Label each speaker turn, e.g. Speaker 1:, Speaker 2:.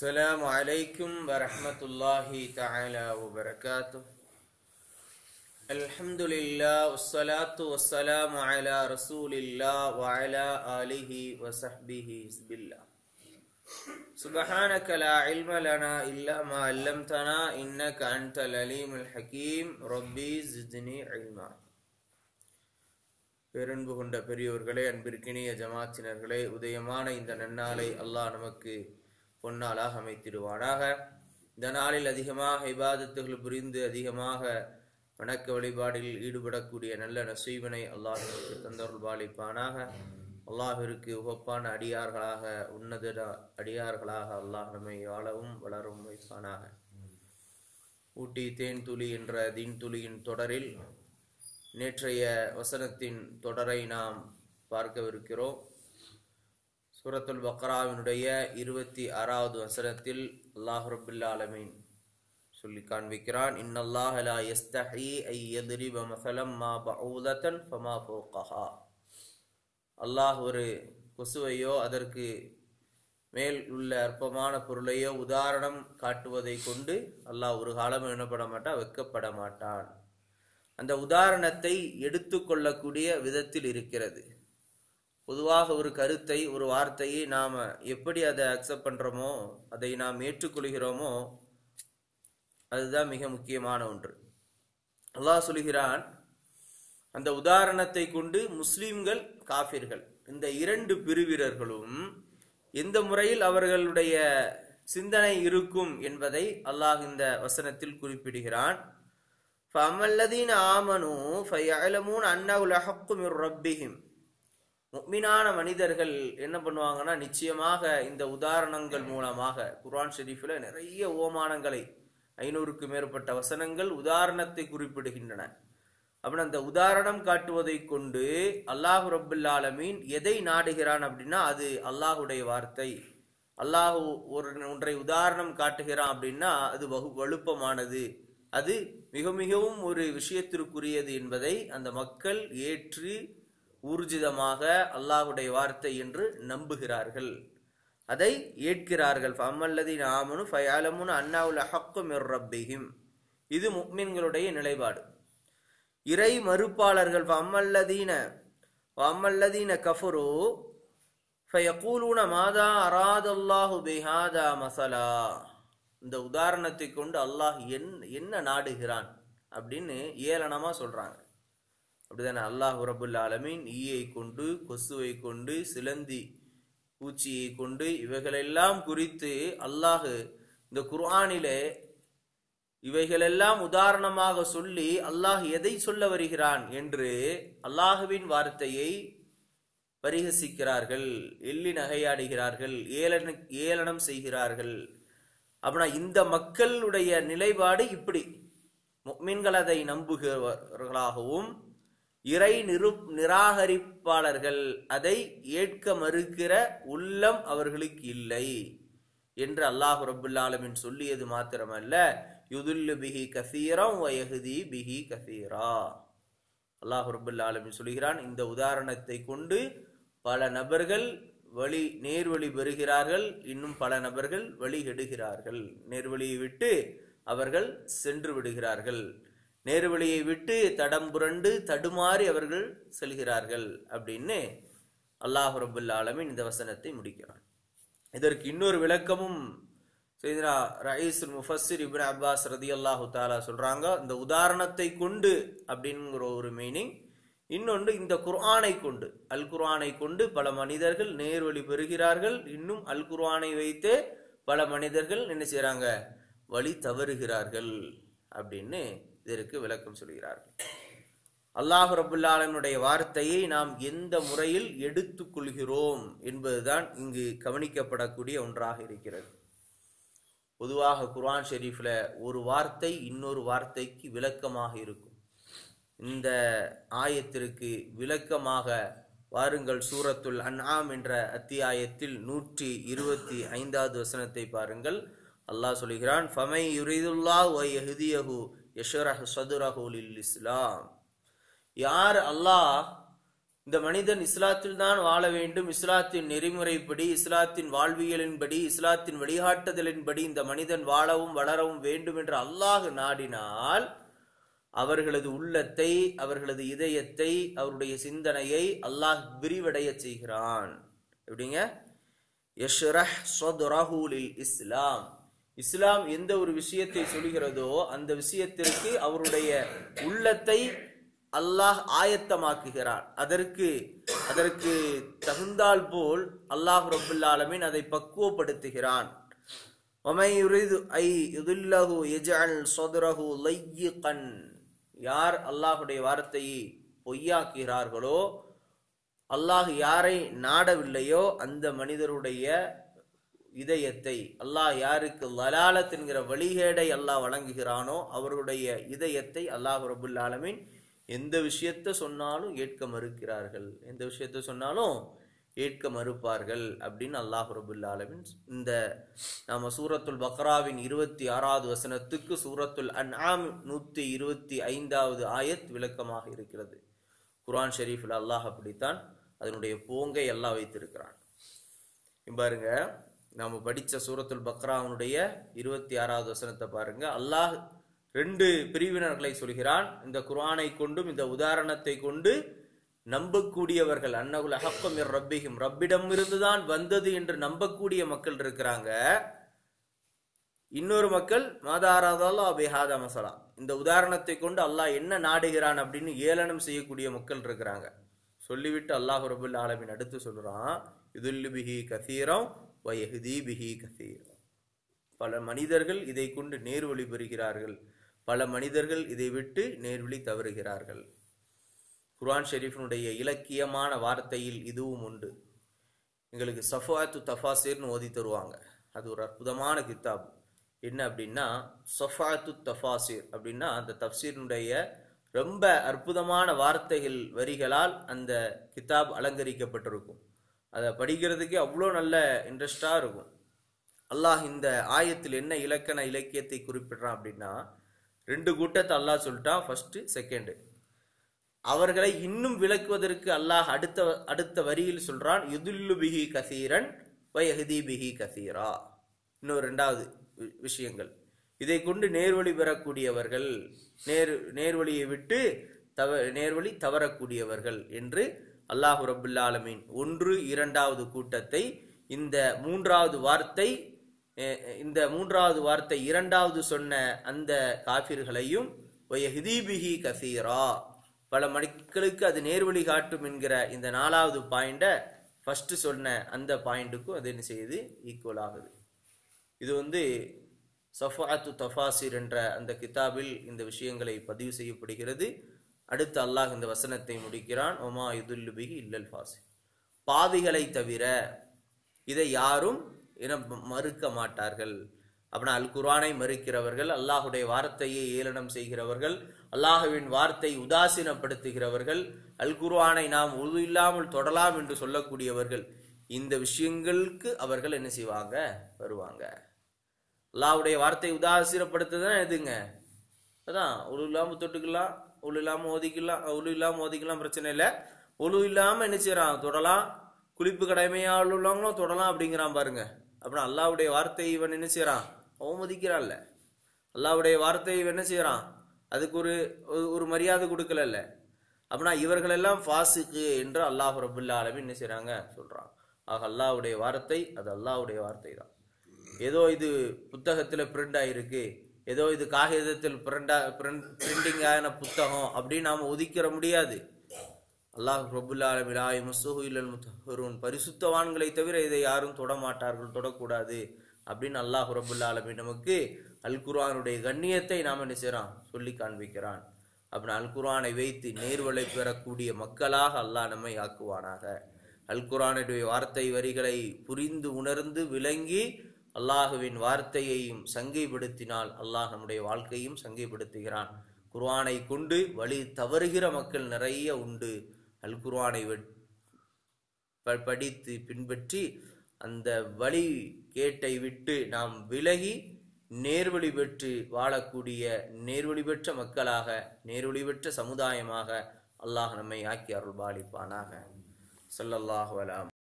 Speaker 1: السلام عليكم ورحمة الله تعالى وبركاته الحمد لله والصلاة والسلام على رسول الله وعلى آله وصحبه بسم الله سبحانك لا علم لنا إلا ما علمتنا إنك أنت العليم الحكيم ربي زدني علما பேரன்பு கொண்ட பெரியோர்களே அன்பிற்கினிய ஜமாத்தினர்களே உதயமான இந்த நன்னாளை அல்லாஹ் நமக்கு பொன்னாளாக அமைத்திடுவானாக இந்த நாளில் அதிகமாக இபாதத்துகள் புரிந்து அதிகமாக வணக்க வழிபாடில் ஈடுபடக்கூடிய நல்ல நசீவனை அல்லாஹ் நமக்கு தந்தருள் பாலிப்பானாக அல்லாஹிற்கு உகப்பான அடியார்களாக உன்னத அடியார்களாக அல்லாஹ் நம்மை வாழவும் வளரவும் வைப்பானாக ஊட்டி தேன் துளி என்ற தீன் துளியின் தொடரில் நேற்றைய வசனத்தின் தொடரை நாம் பார்க்கவிருக்கிறோம் சூரத்துல் பக்ராவினுடைய இருபத்தி ஆறாவது வசனத்தில் அல்லாஹ் ரபுல்லா அலமீன் சொல்லி காண்பிக்கிறான் இன்னல்லாஹ் லா யஸ்தஹி ஐ யத்ரிப மஸலம் மா பஊதத்தன் ஃபமா ஃபௌகஹா அல்லாஹ் ஒரு கொசுவையோ அதற்கு மேல் உள்ள அற்பமான பொருளையோ உதாரணம் காட்டுவதை கொண்டு அல்லாஹ் ஒரு காலம் எண்ணப்பட மாட்டான் வெக்கப்பட மாட்டான் அந்த உதாரணத்தை எடுத்துக்கொள்ளக்கூடிய விதத்தில் இருக்கிறது பொதுவாக ஒரு கருத்தை ஒரு வார்த்தையை நாம் எப்படி அதை அக்செப்ட் பண்ணுறோமோ அதை நாம் ஏற்றுக்கொள்கிறோமோ அதுதான் மிக முக்கியமான ஒன்று அல்லாஹ் சொல்கிறான் அந்த உதாரணத்தை கொண்டு முஸ்லிம்கள் காஃபிர்கள் இந்த இரண்டு பிரிவினர்களும் எந்த முறையில் அவர்களுடைய சிந்தனை இருக்கும் என்பதை அல்லாஹ் இந்த வசனத்தில் குறிப்பிடுகிறான் فَأَمَّا آمَنُوا فَيَعْلَمُونَ أَنَّهُ الْحَقُّ مِنْ رَبِّهِمْ முக்மினான மனிதர்கள் என்ன பண்ணுவாங்கன்னா நிச்சயமாக இந்த உதாரணங்கள் மூலமாக குர்ஆன் ஷெரீஃபில் நிறைய ஓமானங்களை ஐநூறுக்கு மேற்பட்ட வசனங்கள் உதாரணத்தை குறிப்பிடுகின்றன அப்படி அந்த உதாரணம் காட்டுவதை கொண்டு அல்லாஹு ரபுல்லாலமீன் எதை நாடுகிறான் அப்படின்னா அது அல்லாஹுடைய வார்த்தை அல்லாஹு ஒரு ஒன்றை உதாரணம் காட்டுகிறான் அப்படின்னா அது வகு வலுப்பமானது அது மிக மிகவும் ஒரு விஷயத்திற்குரியது என்பதை அந்த மக்கள் ஏற்று ஊர்ஜிதமாக அல்லாஹுடைய வார்த்தை என்று நம்புகிறார்கள் அதை ஏற்கிறார்கள் ஃபம்மல்லதீன் ஆமனு ஃபயாலமுன் அன்னாவுல் அஹக்கு மிர் ரப்பிஹிம் இது முக்மின்களுடைய நிலைப்பாடு இறை மறுப்பாளர்கள் ஃபம்மல்லதீன ஃபம்மல்லதீன கஃபரு ஃபயகூலூன மாதா அராதல்லாஹு பிஹாதா மசலா இந்த உதாரணத்தை கொண்டு அல்லாஹ் என் என்ன நாடுகிறான் அப்படின்னு ஏளனமா சொல்றாங்க அப்படிதானே அல்லாஹ் ரபுல் ஆலமீன் ஈயை கொண்டு கொசுவை கொண்டு சிலந்தி பூச்சியை கொண்டு இவைகளெல்லாம் குறித்து அல்லாஹ் இந்த குர்ஆனிலே இவைகளெல்லாம் உதாரணமாக சொல்லி அல்லாஹ் எதை சொல்ல வருகிறான் என்று அல்லாஹுவின் வார்த்தையை பரிகசிக்கிறார்கள் எள்ளி நகையாடுகிறார்கள் ஏளன ஏளனம் செய்கிறார்கள் அப்படின்னா இந்த மக்களுடைய நிலைப்பாடு இப்படி மீன்கள் அதை நம்புகிறவர்களாகவும் இறை நிரு நிராகரிப்பாளர்கள் அதை ஏற்க மறுக்கிற உள்ளம் அவர்களுக்கு இல்லை என்று அல்லாஹு ரபுல்லாலமின் சொல்லியது மாத்திரமல்ல யுதுல்லு பிஹி கசீரம் வயகுதி பிஹி கசீரா அல்லாஹு ரபுல்லாலமின் சொல்கிறான் இந்த உதாரணத்தை கொண்டு பல நபர்கள் வழி நேர்வழி பெறுகிறார்கள் இன்னும் பல நபர்கள் வழி கெடுகிறார்கள் நேர்வழியை விட்டு அவர்கள் சென்று விடுகிறார்கள் நேர்வழியை விட்டு தடம் புரண்டு தடுமாறி அவர்கள் செல்கிறார்கள் அப்படின்னு அல்லாஹு ரபுல்லா ஆலமின் இந்த வசனத்தை முடிக்கிறான் இதற்கு இன்னொரு விளக்கமும் செய்தனா ரயீஸ் முஃபஸிர் இப்னு அப்பாஸ் ரதி அல்லாஹு தாலா சொல்றாங்க இந்த உதாரணத்தை கொண்டு அப்படிங்கிற ஒரு மீனிங் இன்னொன்று இந்த குர்ஆனை கொண்டு அல் குர்ஆனை கொண்டு பல மனிதர்கள் நேர்வழி பெறுகிறார்கள் இன்னும் அல் குர்ஆனை வைத்து பல மனிதர்கள் என்ன செய்யறாங்க வழி தவறுகிறார்கள் அப்படின்னு இதற்கு விளக்கம் சொல்கிறார்கள் அல்லாஹு ரபுல்லாலனுடைய வார்த்தையை நாம் எந்த முறையில் எடுத்துக்கொள்கிறோம் என்பதுதான் இங்கு கவனிக்கப்படக்கூடிய ஒன்றாக இருக்கிறது பொதுவாக குர்ஆன் ஷெரீஃப்ல ஒரு வார்த்தை இன்னொரு வார்த்தைக்கு விளக்கமாக இருக்கும் இந்த ஆயத்திற்கு விளக்கமாக வாருங்கள் சூரத்துல் அன்ஆம் என்ற அத்தியாயத்தில் நூற்றி இருபத்தி ஐந்தாவது வசனத்தை பாருங்கள் அல்லாஹ் சொல்கிறான் ஃபமை யுரிதுல்லா ஒ யஹ்தியஹு யஷ்ரஹ் சதுரஹு லில் இஸ்லாம் யார் அல்லாஹ் இந்த மனிதன் இஸ்லாத்தில் தான் வாழ வேண்டும் இஸ்லாத்தின் நெறிமுறைப்படி இஸ்லாத்தின் வாழ்வியலின்படி இஸ்லாத்தின் வழிகாட்டுதலின்படி இந்த மனிதன் வாழவும் வளரவும் வேண்டும் என்று அல்லாஹ் நாடினால் அவர்களது உள்ளத்தை அவர்களது இதயத்தை அவருடைய சிந்தனையை அல்லாஹ் விரிவடைய செய்கிறான் எப்படிங்க யஷ்ரஹ் ஸத்ரஹு லில் இஸ்லாம் இஸ்லாம் எந்த ஒரு விஷயத்தை சொல்கிறதோ அந்த விஷயத்திற்கு அவருடைய உள்ளத்தை அல்லாஹ் ஆயத்தமாக்குகிறான் அதற்கு அதற்கு தகுந்தால் போல் அல்லாஹ் ரபுல் ஆலமீன் அதை பக்குவப்படுத்துகிறான் وَمَن يُرِدْ أَن يُضِلَّهُ يَجْعَلْ صَدْرَهُ ضَيِّقًا யார் அல்லாஹ்வுடைய வார்த்தையை பொய்யாக்குகிறார்களோ அல்லாஹ் யாரை நாடவில்லையோ அந்த மனிதருடைய இதயத்தை அல்லாஹ் யாருக்கு லலாலத் என்கிற வழிகேடை அல்லாஹ் வழங்குகிறானோ அவருடைய இதயத்தை அல்லாஹ் ரபுல் ஆலமீன் எந்த விஷயத்தை சொன்னாலும் ஏற்க மறுக்கிறார்கள் எந்த விஷயத்தை சொன்னாலும் ஏற்க மறுப்பார்கள் அப்படின்னு அல்லாஹ் ரபுல் ஆலமீன் இந்த நாம சூரத்துல் பக்ராவின் இருபத்தி ஆறாவது வசனத்துக்கு சூரத்துல் அன்ஆம் நூத்தி இருபத்தி ஐந்தாவது ஆயத் விளக்கமாக இருக்கிறது குர்ஆன் ஷெரீஃபில் அல்லாஹ் அப்படித்தான் அதனுடைய போங்கை எல்லாம் வைத்திருக்கிறான் இங்க பாருங்க நாம படிச்ச சூரத்துல் பக்ராவுடைய இருபத்தி ஆறாவது வசனத்தை பாருங்க அல்லாஹ் ரெண்டு பிரிவினர்களை சொல்கிறான் இந்த குர்ஆனை கொண்டும் இந்த உதாரணத்தை கொண்டு நம்பக்கூடியவர்கள் அன்னகுல் அஹக்கம் ரப்பிஹிம் ரப்பிடம் இருந்துதான் வந்தது என்று நம்பக்கூடிய மக்கள் இருக்கிறாங்க இன்னொரு மக்கள் மாதாராதாலும் அபிஹாதா மசலா இந்த உதாரணத்தை கொண்டு அல்லாஹ் என்ன நாடுகிறான் அப்படின்னு ஏளனம் செய்யக்கூடிய மக்கள் இருக்கிறாங்க சொல்லிவிட்டு அல்லாஹ் ரபுல் ஆலமின் அடுத்து சொல்றான் இதுல்லு பிஹி கசீரம் வயஹுதி பிஹி கசீரம் பல மனிதர்கள் இதை கொண்டு நேர்வழி பெறுகிறார்கள் பல மனிதர்கள் இதை விட்டு நேர்வழி தவறுகிறார்கள் குர்ஆன் ஷெரீஃபினுடைய இலக்கியமான வார்த்தையில் இதுவும் உண்டு எங்களுக்கு சஃபாத்து தஃபாசிர்னு ஓதி தருவாங்க அது ஒரு அற்புதமான கித்தாப் என்ன அப்படின்னா சஃபாத்து தஃபாசிர் அப்படின்னா அந்த தஃப்சீரினுடைய ரொம்ப அற்புதமான வார்த்தைகள் வரிகளால் அந்த கித்தாப் அலங்கரிக்கப்பட்டிருக்கும் அதை படிக்கிறதுக்கே அவ்வளோ நல்ல இன்ட்ரெஸ்டாக இருக்கும் அல்லாஹ் இந்த ஆயத்தில் என்ன இலக்கண இலக்கியத்தை குறிப்பிடுறான் அப்படின்னா ரெண்டு கூட்டத்தை அல்லாஹ் சொல்லிட்டான் ஃபர்ஸ்ட் செகண்டு அவர்களை இன்னும் விளக்குவதற்கு அல்லாஹ் அடுத்த அடுத்த வரியில் சொல்றான் யுதுல்லு பிஹி கசீரன் வயஹதி பிஹி கசீரா இன்னொரு ரெண்டாவது வி- விஷயங்கள் இதை கொண்டு நேர்வழி பெறக்கூடியவர்கள் நேர் நேர்வழியை விட்டு தவ நேர்வழி தவறக்கூடியவர்கள் என்று அல்லாஹு ரபுல் ஆலமீன் ஒன்று இரண்டாவது கூட்டத்தை இந்த மூன்றாவது வார்த்தை அஹ், இந்த மூன்றாவது வார்த்தை இரண்டாவது சொன்ன அந்த காபிர்களையும் வயஹதி பிஹி கசீரா பல மக்களுக்கு அது நேர்வழி காட்டும் என்கிற இந்த நாலாவது பாயிண்ட ஃபர்ஸ்ட் சொன்ன அந்த பாயிண்ட்டுக்கும் அது என்ன செய்யுது ஈக்குவல் ஆகுது இது வந்து சஃபாத்து தஃபாசிர் என்ற அந்த கிதாபில் இந்த விஷயங்களை பதிவு செய்யப்படுகிறது அடுத்து அல்லாஹ் இந்த வசனத்தை முடிக்கிறான் ஒமா இதுல்லு பிஹி இல்லல் ஃபாசி பாவிகளை தவிர இதை யாரும் என மறுக்க மாட்டார்கள் அப்படின்னா அல் குர்ஆனை மறுக்கிறவர்கள் அல்லாஹுடைய வார்த்தையை ஏளனம் செய்கிறவர்கள் அல்லாஹுவின் வார்த்தை உதாசீனப்படுத்துகிறவர்கள் அல் குர்ஆனை நாம் உது இல்லாமல் தொடலாம் என்று சொல்லக்கூடியவர்கள் இந்த விஷயங்களுக்கு அவர்கள் என்ன செய்வாங்க வருவாங்க அல்லாஹ்வுடைய வார்த்தை உதாசீனப்படுத்துதான் எதுங்க அதான் உழு இல்லாம தொட்டுக்கலாம் உழு இல்லாம ஓதிக்கலாம் உழு இல்லாம ஓதிக்கலாம் பிரச்சனை இல்லை உழு இல்லாம என்ன செய்யறான் தொடலாம் குளிப்பு கடமையா உள்ளவங்களும் தொடலாம் அப்படிங்கிறான் பாருங்க அப்புறம் அல்லாஹ்வுடைய வார்த்தை இவன் என்ன செய்யறான் அவமதிக்கிறான்ல அல்லாஹ்வுடைய வார்த்தை இவன் என்ன செய்யறான் அதுக்கு ஒரு ஒரு- ஒரு மரியாதை கொடுக்கலல்ல அப்படின்னா இவர்களெல்லாம் ஃபாசிக்கு என்று அல்லாஹ் ரபுல்லா ஆலமீன் என்ன செய்றாங்க சொல்றான் ஆக அல்லாஹ்வுடைய வார்த்தை அது அல்லாஹ்வுடைய வார்த்தை தான் ஏதோ இது புத்தகத்துல பிரிண்ட் ஆயிருக்கு ஏதோ இது காகிதத்தில் பிரிண்டா பிரிண்டிங் ஆன புத்தகம் அப்படின்னு நாம ஒதுக்கிற முடியாது அல்லாஹ் ரபுல் ஆலமிலாய் முஸ்ஸுஹு இல்லல் முத்தஹருன் பரிசுத்தவான்களை தவிர இதை யாரும் தொட மாட்டார்கள் தொடக்கூடாது அப்படின்னு அல்லாஹ் ரபுல் ஆலமி நமக்கு அல் குர்ஆனுடைய கண்ணியத்தை நாம் என்ன செய்றோம் சொல்லி காண்பிக்கிறான் அப்படின்னு அல் குர்ஆனை வைத்து நேர்வழி பெறக்கூடிய மக்களாக அல்லாஹ் நம்மை ஆக்குவானாக அல் குர்ஆனுடைய வார்த்தை வரிகளை புரிந்து உணர்ந்து விளங்கி அல்லாஹுவின் வார்த்தையையும் சங்கைப்படுத்தினால் அல்லாஹ் நம்முடைய வாழ்க்கையும் சங்கைப்படுத்துகிறான் குர்ஆனை கொண்டு வழி தவறுகிற மக்கள் நிறைய உண்டு அல் குர்ஆனை வெ- ப- படித்து பின்பற்றி அந்த வழி கேட்டை விட்டு நாம் விலகி நேர்வழி பெற்று வாழக்கூடிய நேர்வழி பெற்ற மக்களாக நேர்வழி பெற்ற சமுதாயமாக அல்லாஹ் நம்மை ஆக்கி அருள் பாலிப்பானாக ஸல்லல்லாஹு அலா